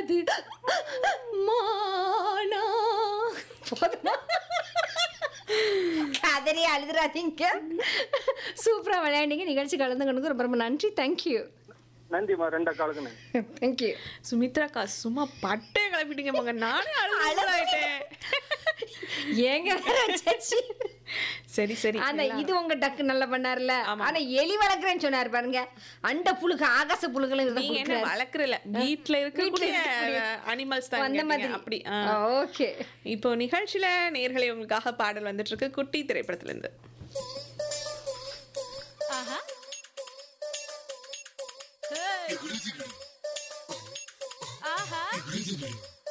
அது மானா போதுமா கதறி அழுதுறாதீங்க சூப்பரா விளையாண்டீங்க நிகழ்ச்சி கலந்துக்கணுக்கு ரொம்ப ரொம்ப நன்றி தேங்க்யூ நன்றிம்மா ரெண்டா காலுக்கு நன்றி தேங்க்யூ சுமித்ராக்கா சும்மா பட்டே கிளப்பிட்டீங்க மங்க நானே அழுதாயிட்டேன் ஏங்க வேற சச்சி. சரி சரி அந்த இது உங்க டக்கு நல்லா பண்ணாருல ஆனா எலி வளர்க்குறேன்னு சொன்னாரு பாருங்க அண்ட புழுக்கு ஆகாச புழுக்களும் இதுதான் நீங்க என்ன கொடுக்குறாரு. வளர்க்கறல வீட்ல இருக்கக்கூடிய இருக்கக்கூடிய அனிமல்ஸ் தான் அந்த கேட்டீங்க. மாதிரி அப்படி ஆ. ஓகே இப்போ நிகழ்ச்சியில நேர்களை உங்களுக்காக பாடல் வந்துட்டு இருக்கு குட்டி திரைப்படத்துல இருந்து ஆஹா ஆஹா